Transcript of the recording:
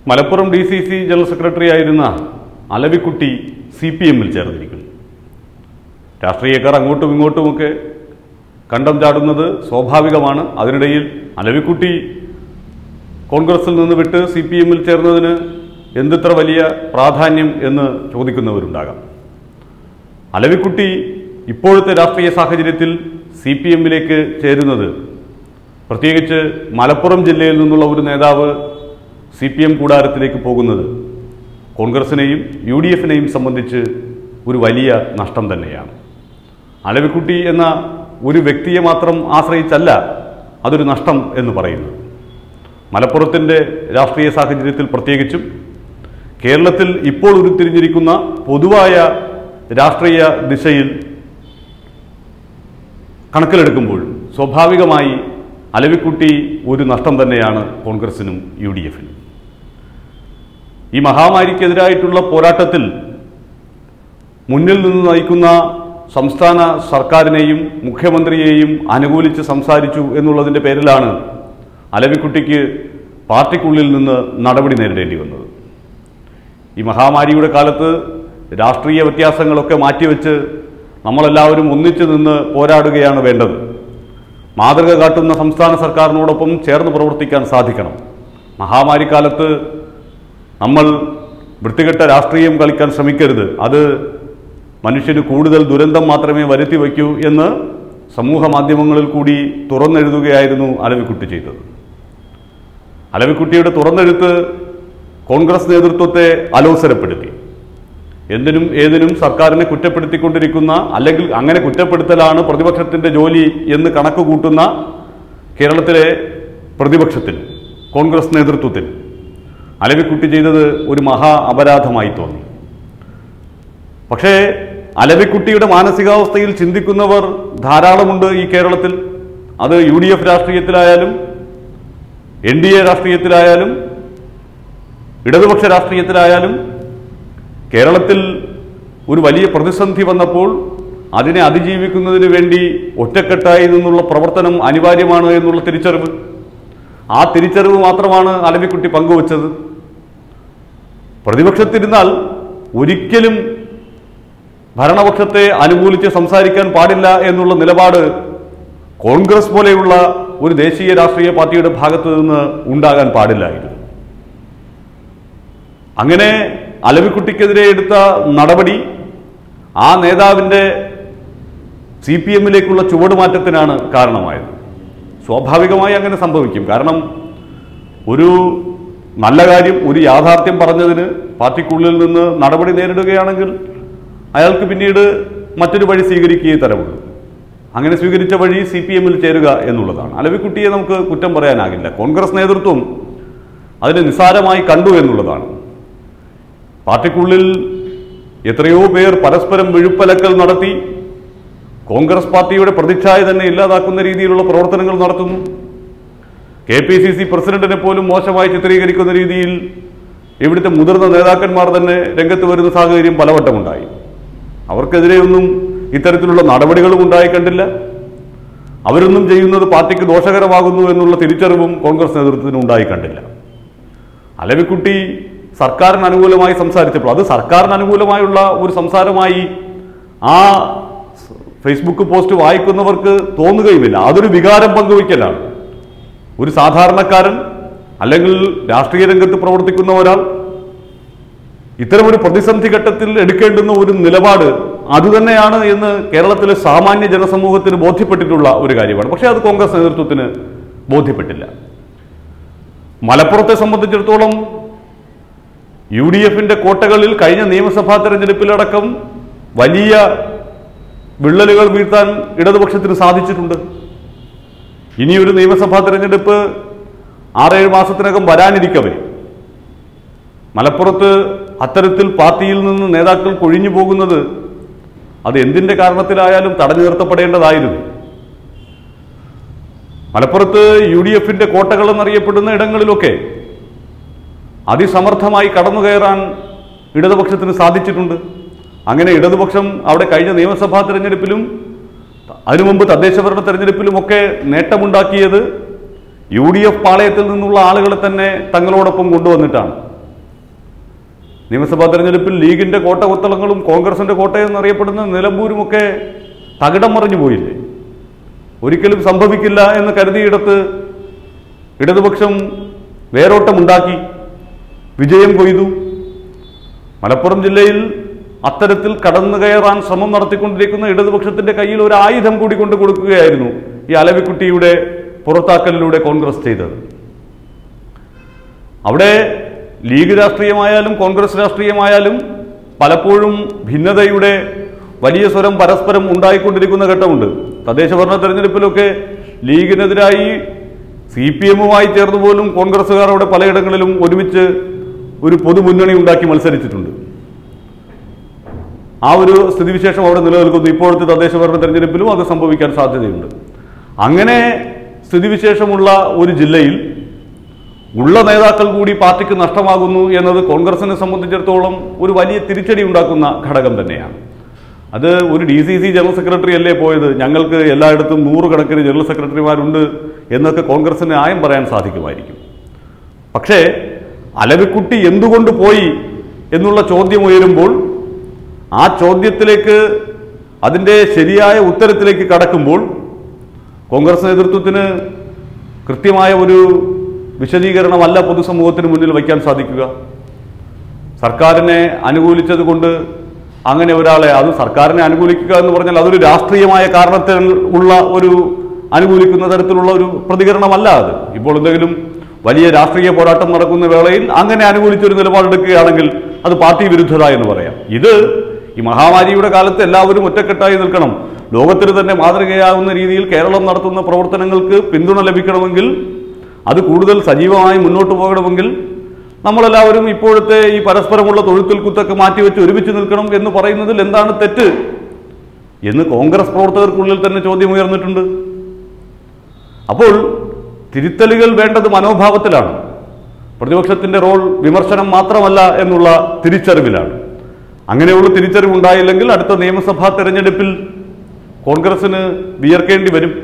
Malappuram D C C general secretary ആയിരുന്ന Alavikutty C P എമ്മിൽ ചേർന്നിരിക്കുന്നു രാഷ്ട്രീയക്കാർ അങ്ങോട്ടും ഇങ്ങോട്ടുമൊക്കെ കണ്ടം ചാടുന്നത് സ്വാഭാവികമാണ് അതിനിടയിൽ അലവിക്കുട്ടി കോൺഗ്രസിൽ നിന്ന് വിട്ട് സി പി എമ്മിൽ ചേർന്നതിന് എന്തിത്ര വലിയ പ്രാധാന്യം എന്ന് ചോദിക്കുന്നവരുണ്ടാകാം അലവിക്കുട്ടി ഇപ്പോഴത്തെ രാഷ്ട്രീയ സാഹചര്യത്തിൽ സി പി എമ്മിലേക്ക് ചേരുന്നത് പ്രത്യേകിച്ച് മലപ്പുറം ജില്ലയിൽ നിന്നുള്ള ഒരു നേതാവ് സി പി എം കൂടാരത്തിലേക്ക് പോകുന്നത് കോൺഗ്രസിനെയും യു ഡി എഫിനെയും സംബന്ധിച്ച് ഒരു വലിയ നഷ്ടം തന്നെയാണ് അലവിക്കുട്ടി എന്ന ഒരു വ്യക്തിയെ മാത്രം ആശ്രയിച്ചല്ല അതൊരു നഷ്ടം എന്ന് പറയുന്നത് മലപ്പുറത്തിൻ്റെ രാഷ്ട്രീയ സാഹചര്യത്തിൽ പ്രത്യേകിച്ചും കേരളത്തിൽ ഇപ്പോൾ ഉരുത്തിരിഞ്ഞിരിക്കുന്ന പൊതുവായ രാഷ്ട്രീയ ദിശയിൽ കണക്കിലെടുക്കുമ്പോൾ സ്വാഭാവികമായി അലവിക്കുട്ടി ഒരു നഷ്ടം തന്നെയാണ് കോൺഗ്രസിനും യു ഡി എഫിനും ഈ മഹാമാരിക്കെതിരായിട്ടുള്ള പോരാട്ടത്തിൽ മുന്നിൽ നിന്ന് നയിക്കുന്ന സംസ്ഥാന സർക്കാരിനെയും മുഖ്യമന്ത്രിയെയും അനുകൂലിച്ച് സംസാരിച്ചു എന്നുള്ളതിൻ്റെ പേരിലാണ് അലവിക്കുട്ടിക്ക് പാർട്ടിക്കുള്ളിൽ നിന്ന് നടപടി നേരിടേണ്ടി വന്നത് ഈ മഹാമാരിയുടെ കാലത്ത് രാഷ്ട്രീയ വ്യത്യാസങ്ങളൊക്കെ മാറ്റിവെച്ച് നമ്മളെല്ലാവരും ഒന്നിച്ചു നിന്ന് പോരാടുകയാണ് വേണ്ടത് മാതൃക കാട്ടുന്ന സംസ്ഥാന സർക്കാരിനോടൊപ്പം ചേർന്ന് പ്രവർത്തിക്കാൻ സാധിക്കണം മഹാമാരിക്കാലത്ത് നമ്മൾ വൃത്തികെട്ട രാഷ്ട്രീയം കളിക്കാൻ ശ്രമിക്കരുത് അത് മനുഷ്യന് കൂടുതൽ ദുരന്തം മാത്രമേ വരുത്തി വയ്ക്കൂ എന്ന് സമൂഹ മാധ്യമങ്ങളിൽ കൂടി തുറന്നെഴുതുകയായിരുന്നു അലവിക്കുട്ടി ചെയ്തത് അലവിക്കുട്ടിയുടെ തുറന്നെഴുത്ത് കോൺഗ്രസ് നേതൃത്വത്തെ അലോസരപ്പെടുത്തി എന്തിനും ഏതിനും സർക്കാരിനെ കുറ്റപ്പെടുത്തിക്കൊണ്ടിരിക്കുന്ന അല്ലെങ്കിൽ അങ്ങനെ കുറ്റപ്പെടുത്തലാണ് പ്രതിപക്ഷത്തിന്റെ ജോലി എന്ന് കണക്ക് കൂട്ടുന്ന കേരളത്തിലെ പ്രതിപക്ഷത്തിന് കോൺഗ്രസ് നേതൃത്വത്തിന് അലവിക്കുട്ടി ചെയ്തത് ഒരു മഹാ അപരാധമായി തോന്നി പക്ഷേ അലവിക്കുട്ടിയുടെ മാനസികാവസ്ഥയിൽ ചിന്തിക്കുന്നവർ ധാരാളമുണ്ട് ഈ കേരളത്തിൽ അത് യു ഡി എഫ് രാഷ്ട്രീയത്തിലായാലും എൻ ഡി എ രാഷ്ട്രീയത്തിലായാലും ഇടതുപക്ഷ രാഷ്ട്രീയത്തിലായാലും കേരളത്തിൽ ഒരു വലിയ പ്രതിസന്ധി വന്നപ്പോൾ അതിനെ അതിജീവിക്കുന്നതിന് വേണ്ടി ഒറ്റക്കെട്ടായി നിന്നുള്ള പ്രവർത്തനം അനിവാര്യമാണ് എന്നുള്ള തിരിച്ചറിവ് ആ തിരിച്ചറിവ് മാത്രമാണ് അലവിക്കുട്ടി പങ്കുവച്ചത് പ്രതിപക്ഷത്തിരുന്നാൽ ഒരിക്കലും ഭരണപക്ഷത്തെ അനുകൂലിച്ച് സംസാരിക്കാൻ പാടില്ല എന്നുള്ള നിലപാട് കോൺഗ്രസ് പോലെയുള്ള ഒരു ദേശീയ രാഷ്ട്രീയ പാർട്ടിയുടെ ഭാഗത്ത് നിന്ന് ഉണ്ടാകാൻ പാടില്ലായിരുന്നു അങ്ങനെ അലവിക്കുട്ടിക്കെതിരെ എടുത്ത നടപടി ആ നേതാവിൻ്റെ സി പി എമ്മിലേക്കുള്ള ചുവടുമാറ്റത്തിനാണ് കാരണമായത് സ്വാഭാവികമായി അങ്ങനെ സംഭവിക്കും കാരണം ഒരു നല്ല കാര്യം ഒരു യാഥാർത്ഥ്യം പറഞ്ഞതിന് പാർട്ടിക്കുള്ളിൽ നിന്ന് നടപടി നേരിടുകയാണെങ്കിൽ അയാൾക്ക് പിന്നീട് മറ്റൊരു വഴി സ്വീകരിക്കുകയേ തരമുള്ളൂ അങ്ങനെ സ്വീകരിച്ച വഴി സി പി എമ്മിൽ ചേരുക എന്നുള്ളതാണ് അലവിക്കുട്ടിയെ നമുക്ക് കുറ്റം പറയാനാകില്ല കോൺഗ്രസ് നേതൃത്വം അതിനെ നിസ്സാരമായി കണ്ടു എന്നുള്ളതാണ് പാർട്ടിക്കുള്ളിൽ എത്രയോ പേർ പരസ്പരം വിഴുപ്പലക്കൽ നടത്തി കോൺഗ്രസ് പാർട്ടിയുടെ പ്രതിച്ഛായ തന്നെ ഇല്ലാതാക്കുന്ന രീതിയിലുള്ള പ്രവർത്തനങ്ങൾ നടത്തുന്നു കെ പി സി സി പ്രസിഡന്റിനെ പോലും മോശമായി ചിത്രീകരിക്കുന്ന രീതിയിൽ ഇവിടുത്തെ മുതിർന്ന നേതാക്കന്മാർ തന്നെ രംഗത്ത് വരുന്ന സാഹചര്യം പലവട്ടമുണ്ടായി അവർക്കെതിരെയൊന്നും ഇത്തരത്തിലുള്ള നടപടികളും ഉണ്ടായി കണ്ടില്ല അവരൊന്നും ചെയ്യുന്നത് പാർട്ടിക്ക് ദോഷകരമാകുന്നു എന്നുള്ള തിരിച്ചറിവും കോൺഗ്രസ് നേതൃത്വത്തിന് ഉണ്ടായി കണ്ടില്ല അലവിക്കുട്ടി സർക്കാരിന് അനുകൂലമായി സംസാരിച്ചപ്പോൾ അത് സർക്കാരിന് അനുകൂലമായുള്ള ഒരു സംസാരമായി ആ ഫേസ്ബുക്ക് പോസ്റ്റ് വായിക്കുന്നവർക്ക് തോന്നുകയുമില്ല അതൊരു വികാരം പങ്കുവയ്ക്കലാണ് ഒരു സാധാരണക്കാരൻ അല്ലെങ്കിൽ രാഷ്ട്രീയ രംഗത്ത് പ്രവർത്തിക്കുന്ന ഒരാൾ ഇത്തരമൊരു പ്രതിസന്ധി ഘട്ടത്തിൽ എടുക്കേണ്ടുന്ന ഒരു നിലപാട് അതുതന്നെയാണ് എന്ന് കേരളത്തിലെ സാമാന്യ ജനസമൂഹത്തിന് ബോധ്യപ്പെട്ടിട്ടുള്ള ഒരു കാര്യമാണ് പക്ഷേ അത് കോൺഗ്രസ് നേതൃത്വത്തിന് ബോധ്യപ്പെട്ടില്ല മലപ്പുറത്തെ സംബന്ധിച്ചിടത്തോളം യു ഡി എഫിന്റെ കോട്ടകളിൽ കഴിഞ്ഞ നിയമസഭാ തെരഞ്ഞെടുപ്പിലടക്കം വലിയ വിള്ളലുകൾ വീഴ്ത്താൻ ഇടതുപക്ഷത്തിന് സാധിച്ചിട്ടുണ്ട് ഇനിയൊരു നിയമസഭാ തെരഞ്ഞെടുപ്പ് ആറേഴ് മാസത്തിനകം വരാനിരിക്കവേ മലപ്പുറത്ത് അത്തരത്തിൽ പാർട്ടിയിൽ നിന്ന് നേതാക്കൾ കൊഴിഞ്ഞു പോകുന്നത് അത് എന്തിന്റെ കാരണത്തിലായാലും തടഞ്ഞു നിർത്തപ്പെടേണ്ടതായിരുന്നു മലപ്പുറത്ത് യു ഡി എഫിന്റെ കോട്ടകൾ എന്നറിയപ്പെടുന്ന ഇടങ്ങളിലൊക്കെ അതിസമർത്ഥമായി കടന്നു കയറാൻ ഇടതുപക്ഷത്തിന് സാധിച്ചിട്ടുണ്ട് അങ്ങനെ ഇടതുപക്ഷം അവിടെ കഴിഞ്ഞ നിയമസഭാ തെരഞ്ഞെടുപ്പിലും അതിനു മുമ്പ് തദ്ദേശഭരണ തെരഞ്ഞെടുപ്പിലുമൊക്കെ നേട്ടമുണ്ടാക്കിയത് യു ഡി എഫ് പാളയത്തിൽ നിന്നുള്ള ആളുകളെ തന്നെ തങ്ങളോടൊപ്പം കൊണ്ടുവന്നിട്ടാണ് നിയമസഭാ തെരഞ്ഞെടുപ്പിൽ ലീഗിന്റെ കോട്ട കൊത്തളങ്ങളും കോൺഗ്രസിന്റെ കോട്ടയെന്നറിയപ്പെടുന്ന നിലമ്പൂരുമൊക്കെ തകിടം മറിഞ്ഞു പോയില്ലേ ഒരിക്കലും സംഭവിക്കില്ല എന്ന് കരുതിയിടത്ത് ഇടതുപക്ഷം വേരോട്ടമുണ്ടാക്കി വിജയം കൊയ്തു മലപ്പുറം ജില്ലയിൽ അത്തരത്തിൽ കടന്നു കയറാൻ ശ്രമം നടത്തിക്കൊണ്ടിരിക്കുന്ന ഇടതുപക്ഷത്തിന്റെ കയ്യിൽ ഒരു ആയുധം കൂടി കൊണ്ട് കൊടുക്കുകയായിരുന്നു ഈ അലവിക്കുട്ടിയുടെ പുറത്താക്കലിലൂടെ കോൺഗ്രസ് ചെയ്തത് അവിടെ ലീഗ് രാഷ്ട്രീയമായാലും കോൺഗ്രസ് രാഷ്ട്രീയമായാലും പലപ്പോഴും ഭിന്നതയുടെ വലിയ സ്വരം പരസ്പരം ഉണ്ടായിക്കൊണ്ടിരിക്കുന്ന ഘട്ടമുണ്ട് തദ്ദേശ ഭരണ തെരഞ്ഞെടുപ്പിലൊക്കെ ലീഗിനെതിരായി സി പി എമ്മുമായി ചേർന്ന് പോലും കോൺഗ്രസ്സുകാർ അവിടെ പലയിടങ്ങളിലും ഒരുമിച്ച് ഒരു പൊതുമുന്നണി ഉണ്ടാക്കി മത്സരിച്ചിട്ടുണ്ട് ആ ഒരു സ്ഥിതിവിശേഷം അവിടെ നിലനിൽക്കുന്നു ഇപ്പോഴത്തെ തദ്ദേശ ഭരണ തെരഞ്ഞെടുപ്പിലും അത് സംഭവിക്കാൻ സാധ്യതയുണ്ട് അങ്ങനെ സ്ഥിതിവിശേഷമുള്ള ഒരു ജില്ലയിൽ ഉള്ള നേതാക്കൾ കൂടി പാർട്ടിക്ക് നഷ്ടമാകുന്നു എന്നത് കോൺഗ്രസിനെ സംബന്ധിച്ചിടത്തോളം ഒരു വലിയ തിരിച്ചടി ഉണ്ടാക്കുന്ന ഘടകം തന്നെയാണ് അത് ഒരു D C C general secretary അല്ലേ പോയത് ഞങ്ങൾക്ക് എല്ലായിടത്തും നൂറുകണക്കിന് ജനറൽ സെക്രട്ടറിമാരുണ്ട് എന്നൊക്കെ കോൺഗ്രസിന് ന്യായം പറയാൻ സാധിക്കുമായിരിക്കും പക്ഷേ അലവിക്കുട്ടി എന്തുകൊണ്ട് പോയി എന്നുള്ള ചോദ്യം ഉയരുമ്പോൾ ആ ചോദ്യത്തിലേക്ക് അതിൻ്റെ ശരിയായ ഉത്തരത്തിലേക്ക് കടക്കുമ്പോൾ കോൺഗ്രസ് നേതൃത്വത്തിന് കൃത്യമായ ഒരു വിശദീകരണമല്ല പൊതുസമൂഹത്തിന് മുന്നിൽ വയ്ക്കാൻ സാധിക്കുക സർക്കാരിനെ അനുകൂലിച്ചത് കൊണ്ട് അങ്ങനെ ഒരാളെ അത് സർക്കാരിനെ അനുകൂലിക്കുക എന്ന് പറഞ്ഞാൽ അതൊരു രാഷ്ട്രീയമായ കാരണത്തിൽ ഉള്ള ഒരു അനുകൂലിക്കുന്ന തരത്തിലുള്ള ഒരു പ്രതികരണമല്ല അത് ഇപ്പോൾ എന്തെങ്കിലും വലിയ രാഷ്ട്രീയ പോരാട്ടം നടക്കുന്ന വേളയിൽ അങ്ങനെ അനുകൂലിച്ചൊരു നിലപാടെടുക്കുകയാണെങ്കിൽ അത് പാർട്ടി വിരുദ്ധത എന്ന് പറയാം ഇത് ഈ മഹാമാരിയുടെ കാലത്ത് എല്ലാവരും ഒറ്റക്കെട്ടായി നിൽക്കണം ലോകത്തിന് തന്നെ മാതൃകയാകുന്ന രീതിയിൽ കേരളം നടത്തുന്ന പ്രവർത്തനങ്ങൾക്ക് പിന്തുണ ലഭിക്കണമെങ്കിൽ അത് കൂടുതൽ സജീവമായി മുന്നോട്ട് പോകണമെങ്കിൽ നമ്മളെല്ലാവരും ഇപ്പോഴത്തെ ഈ പരസ്പരമുള്ള തൊഴുത്തിൽ കുത്തൊക്കെ മാറ്റിവെച്ച് ഒരുമിച്ച് നിൽക്കണം എന്ന് പറയുന്നതിൽ എന്താണ് തെറ്റ് എന്ന് കോൺഗ്രസ് പ്രവർത്തകർക്കുള്ളിൽ തന്നെ ചോദ്യം ഉയർന്നിട്ടുണ്ട് അപ്പോൾ തിരുത്തലുകൾ വേണ്ടത് മനോഭാവത്തിലാണ് പ്രതിപക്ഷത്തിന്റെ റോൾ വിമർശനം മാത്രമല്ല എന്നുള്ള തിരിച്ചറിവിലാണ് അങ്ങനെയുള്ള തിരിച്ചറിവുണ്ടായില്ലെങ്കിൽ അടുത്ത നിയമസഭാ തെരഞ്ഞെടുപ്പിൽ കോൺഗ്രസിന് വിയർക്കേണ്ടി വരും